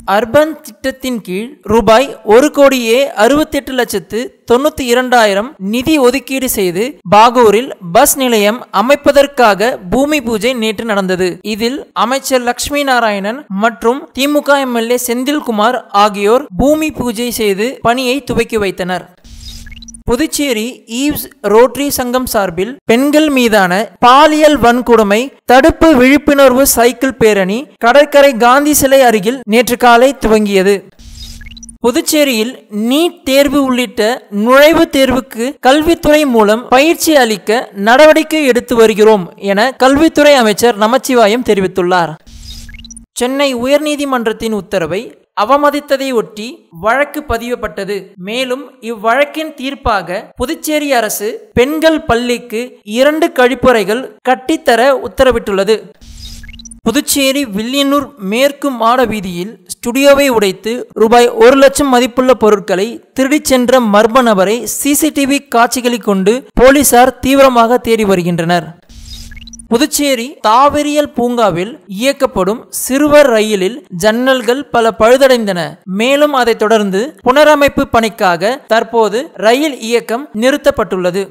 urban திட்டத்தின் கீழ் ரூபாய் ஒரு கோடியே அறுபத்தெட்டு லட்சத்து தொண்ணூத்தி இரண்டாயிரம் நிதி ஒதுக்கீடு செய்து பாகூரில் பஸ் நிலையம் அமைப்பதற்காக பூமி பூஜை நேற்று நடந்தது இதில் அமைச்சர் லட்சுமி நாராயணன் மற்றும் திமுக எம்எல்ஏ செந்தில்குமார் ஆகியோர் பூமி பூஜை செய்து பணியை துவக்கி வைத்தனர் புதுச்சேரி ஈவ்ஸ் ரோட்டரி சங்கம் சார்பில் பெண்கள் மீதான பாலியல் வன்கொடுமை தடுப்பு விழிப்புணர்வு சைக்கிள் பேரணி கடற்கரை காந்தி சிலை அருகில் நேற்று காலை துவங்கியது புதுச்சேரியில் நீட் தேர்வு உள்ளிட்ட நுழைவுத் தேர்வுக்கு கல்வித்துறை மூலம் பயிற்சி அளிக்க நடவடிக்கை எடுத்து வருகிறோம் என கல்வித்துறை அமைச்சர் நமச்சிவாயம் தெரிவித்துள்ளார் சென்னை உயர்நீதிமன்றத்தின் உத்தரவை அவமதித்ததை ஒட்டி வழக்கு பதியப்பட்டது மேலும் இவ்வழக்கின் தீர்ப்பாக புதுச்சேரி அரசு பெண்கள் பள்ளிக்கு இரண்டு கழிப்பறைகள் கட்டித்தர உத்தரவிட்டுள்ளது புதுச்சேரி வில்லியனூர் மேற்கு மாட வீதியில் ஸ்டுடியோவை உடைத்து ரூபாய் ஒரு லட்சம் மதிப்புள்ள பொருட்களை திருடிச் சென்ற மர்ம நபரை சிசிடிவி காட்சிகளை கொண்டு போலீசார் தீவிரமாக தேடி வருகின்றனர் புதுச்சேரி தாவரியல் பூங்காவில் இயக்கப்படும் சிறுவர் ரயிலில் ஜன்னல்கள் பல பழுதடைந்தன மேலும் அதைத் தொடர்ந்து புனரமைப்பு பணிக்காக தற்போது ரயில் இயக்கம் நிறுத்தப்பட்டுள்ளது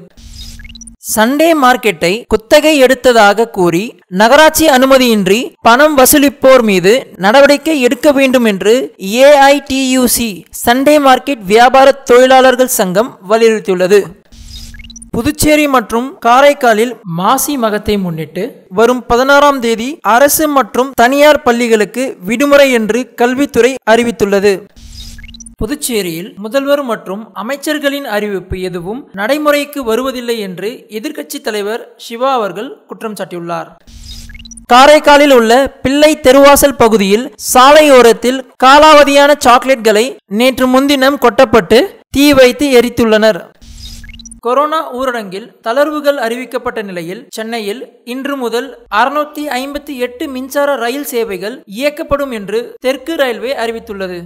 சண்டே மார்க்கெட்டை குத்தகை எடுத்ததாக கூறி நகராட்சி அனுமதியின்றி பணம் வசூலிப்போர் மீது நடவடிக்கை எடுக்க வேண்டும் என்று ஏஐடியூசி சண்டே மார்க்கெட் வியாபார தொழிலாளர்கள் சங்கம் வலியுறுத்தியுள்ளது புதுச்சேரி மற்றும் காரைக்காலில் மாசி மகத்தை முன்னிட்டு வரும் பதினாறாம் தேதி அரசு மற்றும் தனியார் பள்ளிகளுக்கு விடுமுறை என்று கல்வித்துறை அறிவித்துள்ளது புதுச்சேரியில் முதல்வர் மற்றும் அமைச்சர்களின் அறிவிப்பு எதுவும் நடைமுறைக்கு வருவதில்லை என்று எதிர்க்கட்சித் தலைவர் சிவா அவர்கள் குற்றம் சாட்டியுள்ளார் காரைக்காலில் உள்ள பிள்ளை தெருவாசல் பகுதியில் சாலையோரத்தில் காலாவதியான சாக்லேட்களை நேற்று முன்தினம் கொட்டப்பட்டு தீ வைத்து எரித்துள்ளனர் கொரோனா ஊரடங்கில் தளர்வுகள் அறிவிக்கப்பட்ட நிலையில் சென்னையில் இன்று முதல் அறுநூத்தி ஐம்பத்தி எட்டு மின்சார ரயில் சேவைகள் இயக்கப்படும் என்று தெற்கு ரயில்வே அறிவித்துள்ளது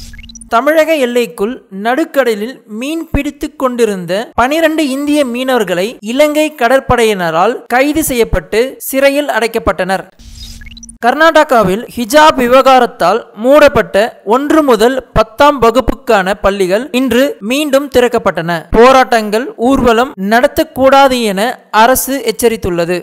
தமிழக எல்லைக்குள் நடுக்கடலில் மீன் பிடித்துக் கொண்டிருந்த பனிரண்டு இந்திய மீனவர்களை இலங்கை கடற்படையினரால் கைது செய்யப்பட்டு சிறையில் அடைக்கப்பட்டனர் கர்நாடகாவில் ஹிஜாப் விவகாரத்தால் மூடப்பட்ட ஒன்று முதல் பத்தாம் வகுப்புக்கான பள்ளிகள் இன்று மீண்டும் திறக்கப்பட்டன போராட்டங்கள் ஊர்வலம் நடத்தக்கூடாது என அரசு எச்சரித்துள்ளது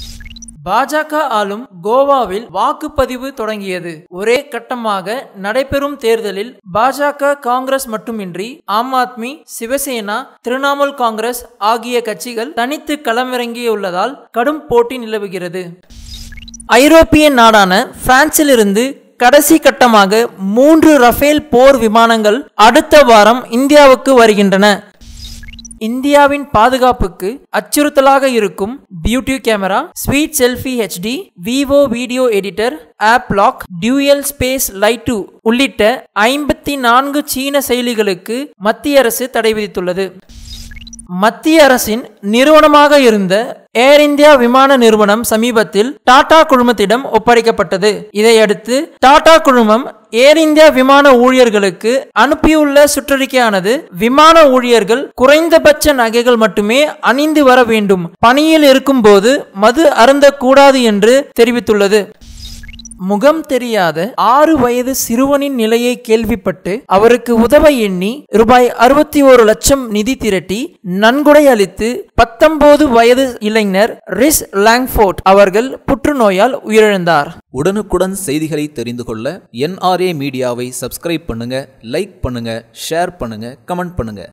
பாஜக ஆளும் கோவாவில் வாக்குப்பதிவு தொடங்கியது ஒரே கட்டமாக நடைபெறும் தேர்தலில் பாஜக காங்கிரஸ் மட்டுமின்றி ஆம் ஆத்மி சிவசேனா திரிணாமுல் காங்கிரஸ் ஆகிய கட்சிகள் தனித்து களமிறங்கியுள்ளதால் கடும் போட்டி நிலவுகிறது ஐரோப்பிய நாடான பிரான்சிலிருந்து கடைசி கட்டமாக மூன்று ரஃபேல் போர் விமானங்கள் அடுத்த வாரம் இந்தியாவுக்கு வருகின்றன இந்தியாவின் பாதுகாப்புக்கு அச்சுறுத்தலாக இருக்கும் beauty camera sweet selfie HD Vivo video editor app lock dual space lite உள்ளிட்ட ஐம்பத்தி நான்கு சீன செயலிகளுக்கு மத்திய அரசு தடை விதித்துள்ளது மத்திய அரசின் நிறுவனமாக இருந்த ஏர் இந்தியா விமான நிறுவனம் சமீபத்தில் டாடா குழுமத்திடம் ஒப்படைக்கப்பட்டது இதையடுத்து டாடா குழுமம் ஏர் இந்தியா விமான ஊழியர்களுக்கு அனுப்பியுள்ள சுற்றறிக்கையானது விமான ஊழியர்கள் குறைந்தபட்ச நகைகள் மட்டுமே அணிந்து வர வேண்டும் பணியில் இருக்கும்போது மது அருந்தக்கூடாது என்று தெரிவித்துள்ளது முகம் தெரியாத ஆறு வயது சிறுவனின் நிலையை கேள்விப்பட்டு அவருக்கு உதவ எண்ணி ரூபாய் அறுபத்தி ஒரு லட்சம் நிதி திரட்டி நன்கொடை அளித்து பத்தொன்பது வயது இளைஞர் ரிஸ் லாங்ஃபோர்ட் அவர்கள் புற்றுநோயால் உயிரிழந்தார் உடனுக்குடன் செய்திகளை தெரிந்து கொள்ள என்ஆர்ஏ மீடியாவை சப்ஸ்கிரைப் பண்ணுங்க லைக் பண்ணுங்க ஷேர் பண்ணுங்க கமெண்ட் பண்ணுங்க